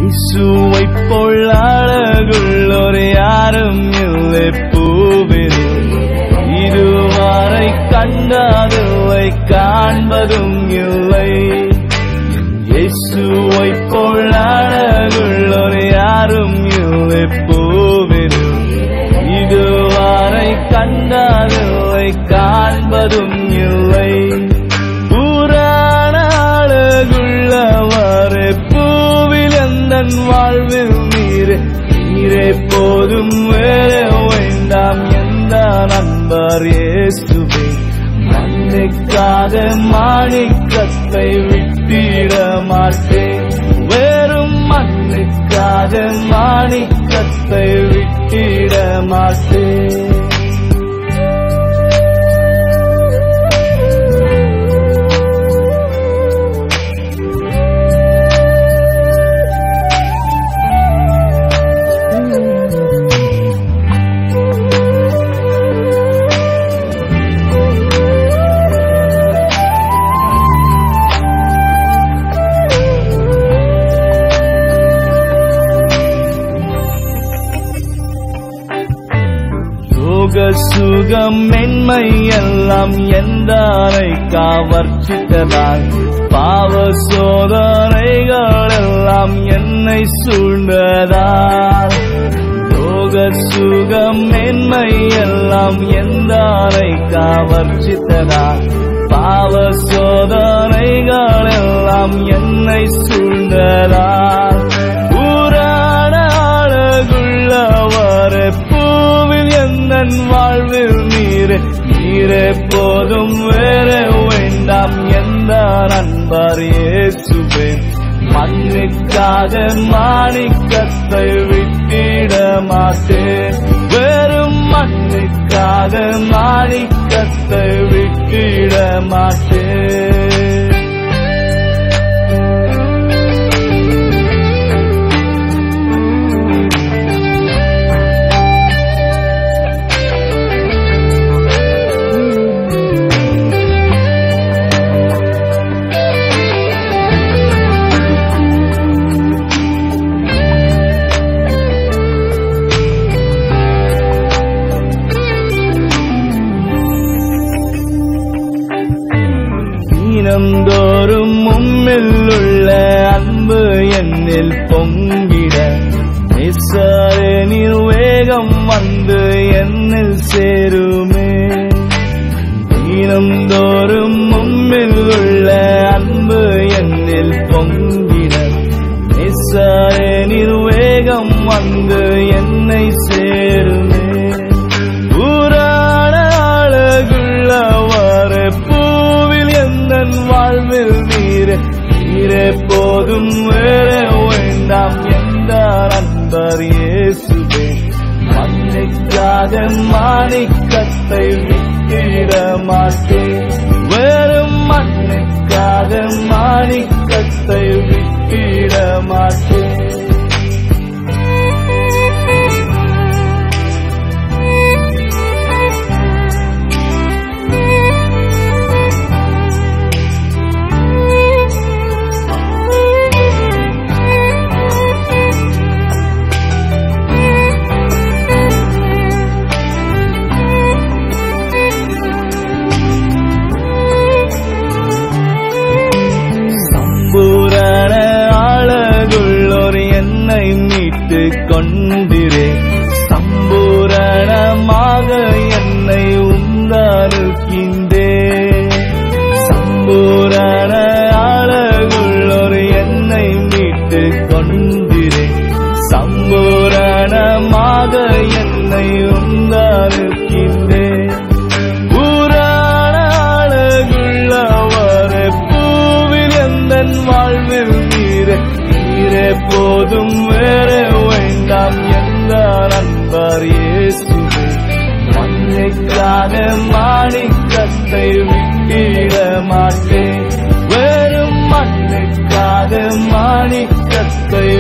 இசுவை போல் அழகுள்ளோர் யாரும் இல்லை பூவில் இதுவரை கண்டதில்லை காண்பதும் இல்லை இயேசுவை போல் அழகுள்ளோர் யாரும் இல்லை பூவில் இதுவரை கண்டதில்லை காண்பதும் இல்லை புராண அழகுள்ளவரே பூவில் எந்தன் வாழ்வில் நீரே நீரே போதும் வேற வேண்டாம் எந்த நண்பர் இயேசுவே மண்ணுக்காக மாணிக்கத்தை விட்டிட மாட்டேன் வெறும் மண்ணுக்காக மாணிக்கத்தை விட்டிட மாட்டேன் யோக சுகம் மென்மை எல்லாம் எந்தாரை காவர்ச்சித்ததால் பாவ சோதனைகள் எல்லாம் என்னை சூழ்ந்ததால் யோக சுகம் மென்மை எல்லாம் எந்தாரை காவர்ச்சித்ததால் பாவ சோதனைகள் எல்லாம் என்னை சூழ்ந்ததால் ஊரான அழகுள்ளவர் பூவில் எந்தன் வாழ்வில் நீரே நீரே போதும் வேற வேண்டாம் எந்த நண்பர் இயேசுவே மண்ணுக்காக மாணிக்கத்தை விட்டிட மாட்டேன் வெறும் மண்ணுக்காக மாணிக்கத்தை விட்டிட மாட்டேன் தினந்தோறும் உம்மில் உள்ள அன்பு என்னில் பொங்கிட நிசாரனில் வேகம் வந்து என்னில் சேருமே தினந்தோறும் உம்மில் உள்ள அன்பு என்னில் பொங்கிட நிசாரனில் வேகம் வந்து என்னை சேருமே புராண அழகுள்ளவர் பூவில் எந்தன் வாழ்வில் நீரே நீரே போதும் வேற வேண்டாம் எந்த நண்பர் இயேசுவே மண்ணுக்காக மாணிக்கத்தை விட்டிட மாட்டேன் வெறும் மண்ணுக்காக மாணிக்கத்தை விட்டிட மாட்டேன் சம்பூரண அழகுள்ளோர் என்னை மீட்டு கொண்டிரே சம்பூரணமாக என்னை உந்தாருக்கின்றே சம்பூரண அழகுள்ளோர் என்னை மீட்டு கொண்டிரே சம்பூரணமாக என்னை உந்தாருக்கின்றே புராண அழகுள்ளவர் பூவில் எந்தன் வாழ்வில் நீரே நீரே போதும் வேற வேண்டாம் எந்த நண்பர் இயேசுவே மண்ணுக்காக மாணிக்கத்தை விட்டிட மாட்டேன் வெறும் மண்ணுக்காக மாணிக்கத்தை